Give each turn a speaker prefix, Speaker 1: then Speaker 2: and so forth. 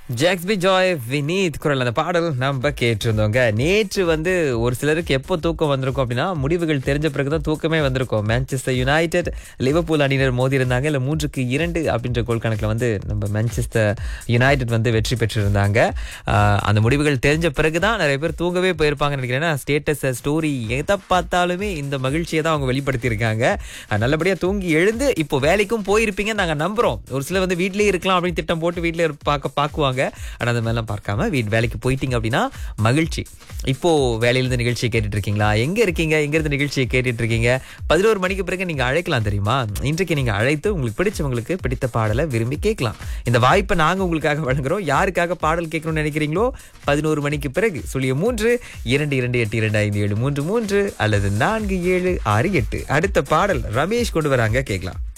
Speaker 1: ஜாக்ஸ்பி Joy Vineeth குரல் அந்த பாடல் நம்ம கேட்டிருந்தோங்க நேற்று வந்து ஒரு சிலருக்கு எப்போ தூக்கம் வந்திருக்கும் அப்படின்னா முடிவுகள் தெரிஞ்ச பிறகுதான் தூக்கமே வந்திருக்கும் மான்செஸ்டர் யுனைடெட் லிவர்பூல் அணியினர் மோதி இருந்தாங்க இல்லை மூன்றுக்கு இரண்டு அப்படின்ற கோல் கணக்கில் வந்து நம்ம மான்செஸ்டர் யுனைடெட் வந்து வெற்றி பெற்றிருந்தாங்க ஆஹ் அந்த முடிவுகள் தெரிஞ்ச பிறகுதான் நிறைய பேர் தூங்கவே போயிருப்பாங்கன்னு நினைக்கிறேன் ஸ்டேட்டஸ் ஸ்டோரி எதை பார்த்தாலுமே இந்த மகிழ்ச்சியை தான் அவங்க வெளிப்படுத்தியிருக்காங்க அஹ் நல்லபடியா தூங்கி எழுந்து இப்போ வேலைக்கும் போயிருப்பீங்க நாங்க நம்புறோம் ஒரு சிலர் வந்து வீட்லயே இருக்கலாம் அப்படின்னு திட்டம் போட்டு வீட்ல இரு- பார்க்க பார்க்குவாங்க ஆனா அந்த மாதிரிலாம் பார்க்காம வீட் வேலைக்கு போயிட்டீங்க அப்படின்னா மகிழ்ச்சி இப்போ வேலையிலிருந்து நிகழ்ச்சியை கேட்டுட்டு இருக்கீங்களா எங்க இருக்கீங்க எங்க இருந்து நிகழ்ச்சியை கேட்டுட்டு இருக்கீங்க பதினோரு மணிக்கு பிறகு நீங்க அழைக்கலாம் தெரியுமா இன்றைக்கு நீங்க அழைத்து உங்களுக்கு பிடிச்சவங்களுக்கு பிடித்த பாடலை விரும்பி கேட்கலாம் இந்த வாய்ப்பை நாங்க உங்களுக்காக வழங்குறோம் யாருக்காக பாடல் கேட்கணும்னு நினைக்கிறீங்களோ பதினோரு மணிக்கு பிறகு சொல்லிய மூன்று இரண்டு இரண்டு எட்டு இரண்டு ஐந்து ஏழு மூன்று மூன்று அல்லது நான்கு ஏழு ஆறு எட்டு அடுத்த பாடல் ரமேஷ் கொண்டு வராங்க கேட்கலாம்